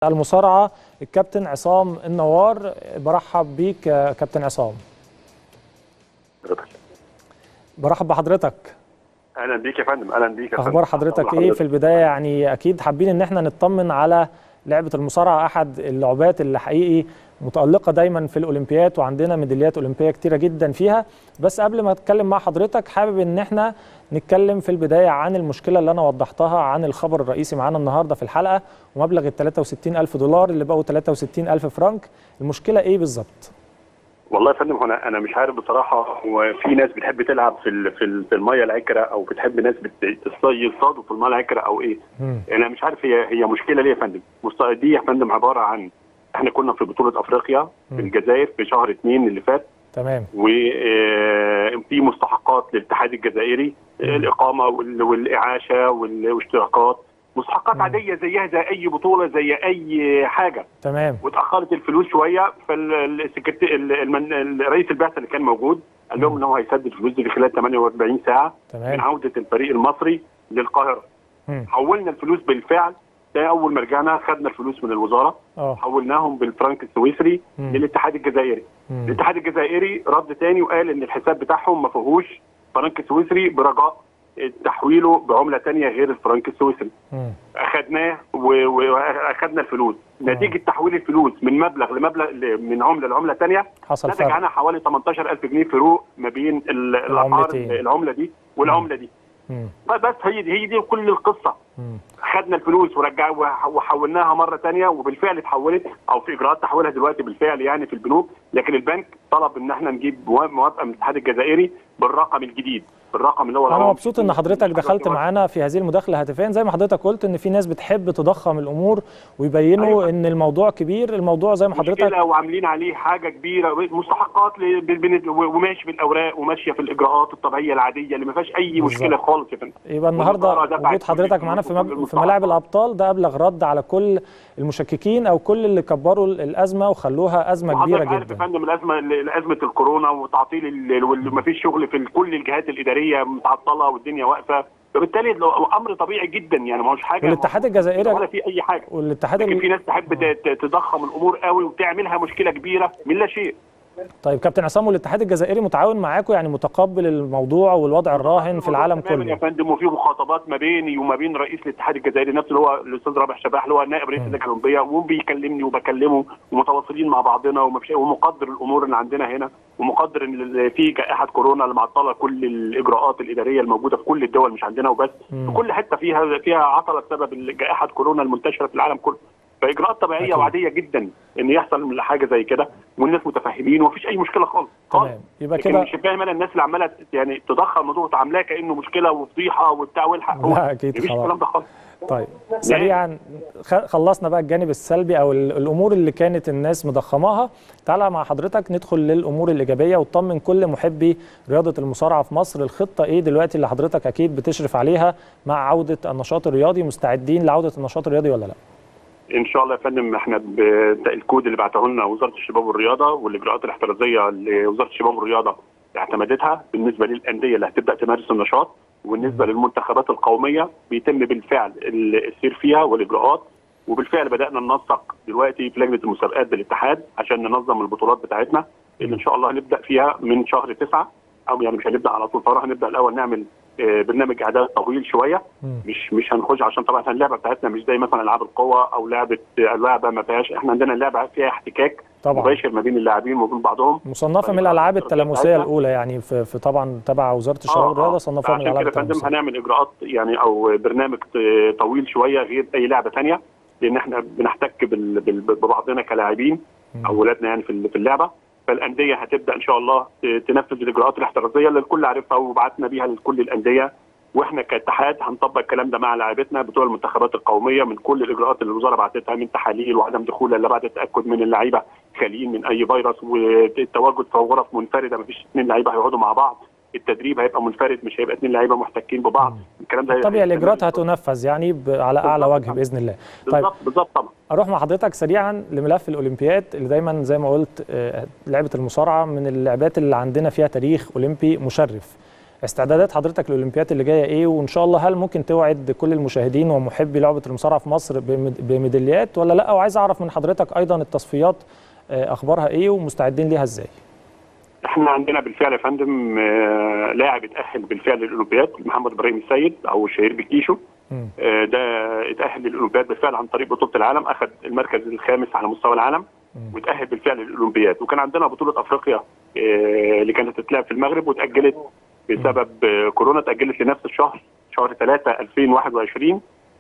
المصارعه الكابتن عصام النوار برحب بيك يا كابتن عصام برحب بحضرتك اهلا بيك يا فندم اهلا بيك يا فندم اخبار حضرتك ايه في البدايه يعني اكيد حابين ان احنا نطمن على لعبه المصارعه احد اللعبات اللي حقيقي متالقه دايما في الاولمبياد وعندنا ميداليات اولمبيه كتيره جدا فيها بس قبل ما اتكلم مع حضرتك حابب ان احنا نتكلم في البدايه عن المشكله اللي انا وضحتها عن الخبر الرئيسي معانا النهارده في الحلقه ومبلغ ال 63 الف دولار اللي بقوا 63 الف فرنك المشكله ايه بالظبط والله يا فندم انا انا مش عارف بصراحه هو في ناس بتحب تلعب في ال في, ال في الميه العكره او بتحب ناس يصطادوا في الميه العكره او ايه مم. انا مش عارف هي هي مشكله ليه يا فندم دي يا فندم عباره عن احنا كنا في بطوله افريقيا في الجزائر في شهر اثنين اللي فات تمام وفي مستحقات للاتحاد الجزائري مم. الاقامه والاعاشه والاشتراكات مستحقات عاديه زيها زي اي بطوله زي اي حاجه تمام واتاخرت الفلوس شويه فالرئيس البعثه اللي كان موجود قال لهم ان هو هيسدد الفلوس دي في خلال 48 ساعه تمام. من عوده الفريق المصري للقاهره مم. حولنا الفلوس بالفعل ده اول ما رجعنا خدنا الفلوس من الوزاره أوه. حولناهم بالفرنك السويسري مم. للاتحاد الجزائري مم. الاتحاد الجزائري رد تاني وقال ان الحساب بتاعهم ما فيهوش فرنك سويسري برجاء تحويله بعمله ثانيه غير الفرنك السويسري مم. اخذناه واخذنا الفلوس نتيجه تحويل الفلوس من مبلغ لمبلغ من عمله لعمله ثانيه حصل نتج فرق عنها حوالي 18000 جنيه فروق ما بين ال- الاسعار العملتين. العمله دي والعمله دي مم. بس هي دي هي دي كل القصه مم. خدنا الفلوس ورجع وح- وحولناها مره ثانيه وبالفعل اتحولت او في اجراءات تحويلها دلوقتي بالفعل يعني في البنوك لكن البنك طلب ان احنا نجيب موا- موافقه من الاتحاد الجزائري بالرقم الجديد بالرقم اللي هو انا العملة. مبسوط ان حضرتك دخلت حضرتك معانا في هذه المداخله هاتفيا زي ما حضرتك قلت ان في ناس بتحب تضخم الامور ويبينوا أيوة. ان الموضوع كبير الموضوع زي ما حضرتك مشكله وعاملين عليه حاجه كبيره مستحقات ل- بال- بال- وماشي بالاوراق وماشيه في الاجراءات الطبيعيه العاديه اللي ما فيهاش اي بالظبط. مشكله خالص يا فندم يبقى النهارده والمطارة دفعت وجود حضرتك كل معانا في الفلوس مب... في ملاعب الابطال ده ابلغ رد على كل المشككين او كل اللي كبروا الازمه وخلوها ازمه كبيره وحضرتك عارف يا جدا فندم الازمه ازمه الكورونا وتعطيل ال- وما فيش شغل في كل الجهات الاداريه متعطله والدنيا واقفه فبالتالي لو- امر طبيعي جدا يعني ما هوش حاجه والاتحاد الجزائري ولا في اي حاجه والاتحاد لكن ال... في ناس تحب ت- ت- تضخم الامور قوي وتعملها مشكله كبيره من لا شيء طيب كابتن عصام والاتحاد الجزائري متعاون معاكم يعني متقبل الموضوع والوضع الراهن في العالم تماما يا كله فندم وفي مخاطبات ما بيني وما بين رئيس الاتحاد الجزائري نفسه اللي هو الاستاذ رابح شباح اللي هو نائب رئيس اللجنه الاولمبيه وبيكلمني وبكلمه ومتواصلين مع بعضنا ومفيش- ومقدر الامور اللي عندنا هنا ومقدر ان ال- في جائحه كورونا اللي معطله كل الاجراءات الاداريه الموجوده في كل الدول مش عندنا وبس مم. في كل حته فيها فيها عطله بسبب جائحه كورونا المنتشره في العالم كله فاجراءات طبيعيه أكيد. وعاديه جدا ان يحصل حاجه زي كده والناس متفاهمين ومفيش اي مشكله خالص خالص تمام يبقى لكن كده مش فاهم انا الناس اللي عماله يعني تضخم الموضوع وتعاملاه كانه مشكله وفضيحه وبتاع والحق لا، أكيد مفيش خلاص. الكلام ده خالص طيب سريعا خ- خلصنا بقى الجانب السلبي او ال- الامور اللي كانت الناس مضخماها تعالى مع حضرتك ندخل للامور الايجابيه وتطمن كل محبي رياضه المصارعه في مصر الخطه ايه دلوقتي اللي حضرتك اكيد بتشرف عليها مع عوده النشاط الرياضي مستعدين لعوده النشاط الرياضي ولا لا ان شاء الله يا فندم احنا ب- الكود اللي بعته لنا وزاره الشباب والرياضه والاجراءات الاحترازيه اللي وزاره الشباب والرياضه اعتمدتها بالنسبه للانديه اللي هتبدا تمارس النشاط وبالنسبه للمنتخبات القوميه بيتم بالفعل ال- السير فيها والاجراءات وبالفعل بدانا ننسق دلوقتي في لجنه المسابقات بالاتحاد عشان ننظم البطولات بتاعتنا اللي ان شاء الله هنبدا فيها من شهر تسعة او يعني مش هنبدا على طول فورا هنبدا الاول نعمل آه، برنامج اعداد طويل شويه مم. مش مش هنخش عشان طبعا احنا اللعبه بتاعتنا مش زي مثلا العاب القوه او لعبه لعبه ما فيهاش احنا عندنا اللعبه فيها احتكاك طبعا مباشر ما بين اللاعبين وبين بعضهم مصنفه من الالعاب التلامسيه الاولى يعني في, في طبعا تبع وزاره الشباب والرياضه صنفوها من عشان الالعاب كده يا فندم التلامسيه هنعمل اجراءات يعني او برنامج ت- طويل شويه غير اي لعبه ثانيه لان احنا بنحتك بال- بال- ببعضنا كلاعبين مم. او ولادنا يعني في ال- في اللعبه فالانديه هتبدا ان شاء الله ت- تنفذ الاجراءات الاحترازيه اللي الكل عارفها وبعتنا بيها لكل الانديه واحنا كاتحاد هنطبق الكلام ده مع لاعبتنا بتوع المنتخبات القوميه من كل الاجراءات اللي الوزاره بعتتها من تحاليل وعدم دخول الا بعد التاكد من اللعيبه خاليين من اي فيروس والتواجد في غرف منفرده مفيش اثنين لعيبه هيقعدوا مع بعض التدريب هيبقى منفرد مش هيبقى اثنين لعيبه محتكين ببعض الكلام ده طبيعي الاجراءات هتنفذ يعني ب- على اعلى وجه باذن الله طيب بالظبط بالظبط طبعا اروح مع حضرتك سريعا لملف الاولمبياد اللي دايما زي ما قلت آه، لعبه المصارعه من اللعبات اللي عندنا فيها تاريخ اولمبي مشرف استعدادات حضرتك للاولمبياد اللي جايه ايه وان شاء الله هل ممكن توعد كل المشاهدين ومحبي لعبه المصارعه في مصر بميداليات ولا لا وعايز اعرف من حضرتك ايضا التصفيات اخبارها ايه ومستعدين ليها ازاي احنا عندنا بالفعل يا فندم لاعب اتاهل بالفعل للاولمبياد محمد ابراهيم السيد او الشهير بكيشو ده اتاهل للاولمبياد بالفعل عن طريق بطوله العالم اخذ المركز الخامس على مستوى العالم وتاهل بالفعل للاولمبياد وكان عندنا بطوله افريقيا اللي كانت هتتلعب في المغرب واتاجلت بسبب كورونا اتاجلت لنفس الشهر شهر 3 2021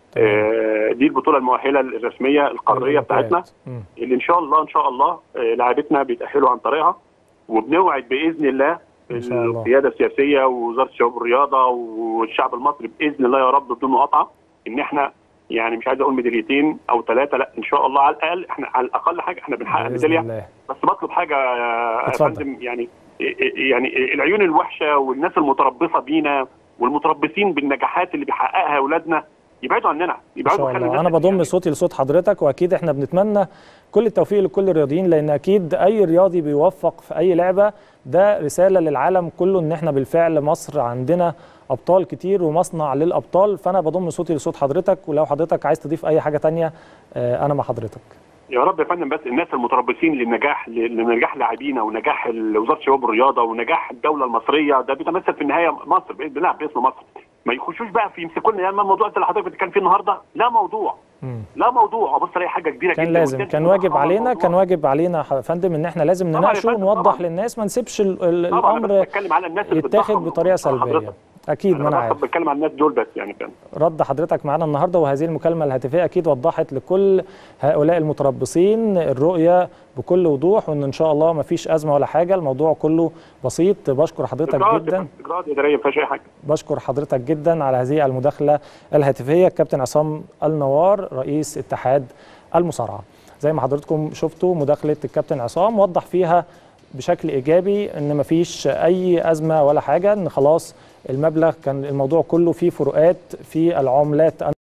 دي البطوله المؤهله الرسميه القاريه بتاعتنا اللي ان شاء الله ان شاء الله لاعبتنا بيتاهلوا عن طريقها وبنوعد باذن الله القياده السياسيه ووزاره الشباب والرياضه والشعب المصري باذن الله يا رب بدون مقاطعه ان احنا يعني مش عايز اقول ميداليتين او ثلاثه لا ان شاء الله على الاقل احنا على الاقل حاجه احنا بنحقق ميداليه بس بطلب حاجه يا فندم يعني يعني العيون الوحشه والناس المتربصه بينا والمتربصين بالنجاحات اللي بيحققها اولادنا يبعدوا عننا يبعدوا خلي انا بضم يعني. صوتي لصوت حضرتك واكيد احنا بنتمنى كل التوفيق لكل الرياضيين لان اكيد اي رياضي بيوفق في اي لعبه ده رساله للعالم كله ان احنا بالفعل مصر عندنا ابطال كتير ومصنع للابطال فانا بضم صوتي لصوت حضرتك ولو حضرتك عايز تضيف اي حاجه تانية انا مع حضرتك يا رب يا فندم بس الناس المتربصين للنجاح لنجاح لاعبينا ونجاح وزاره الشباب والرياضه ونجاح الدوله المصريه ده بيتمثل في النهايه مصر بنلعب باسم مصر ما يخشوش بقى في يمسكوا لنا يعني الموضوع اللي حضرتك بتتكلم فيه النهارده لا موضوع مم. لا موضوع ابص الاقي حاجه كبيره كان جدا لازم كان واجب علينا كان واجب علينا يا فندم ان احنا لازم نناقشه ونوضح للناس ما نسيبش الامر بتكلم على الناس اللي يتاخد بطريقه سلبيه اكيد ما انا عارف بتكلم عن الناس دول بس يعني فاهم رد حضرتك معانا النهارده وهذه المكالمه الهاتفيه اكيد وضحت لكل هؤلاء المتربصين الرؤيه بكل وضوح وان ان شاء الله ما فيش ازمه ولا حاجه الموضوع كله بسيط بشكر حضرتك جدا اجراءات اداريه ما فيهاش اي حاجه بشكر حضرتك جدا على هذه المداخله الهاتفيه الكابتن عصام النوار رئيس اتحاد المصارعه زي ما حضراتكم شفتوا مداخله الكابتن عصام وضح فيها بشكل ايجابي ان مفيش اي ازمه ولا حاجه ان خلاص المبلغ كان الموضوع كله فيه فروقات في العملات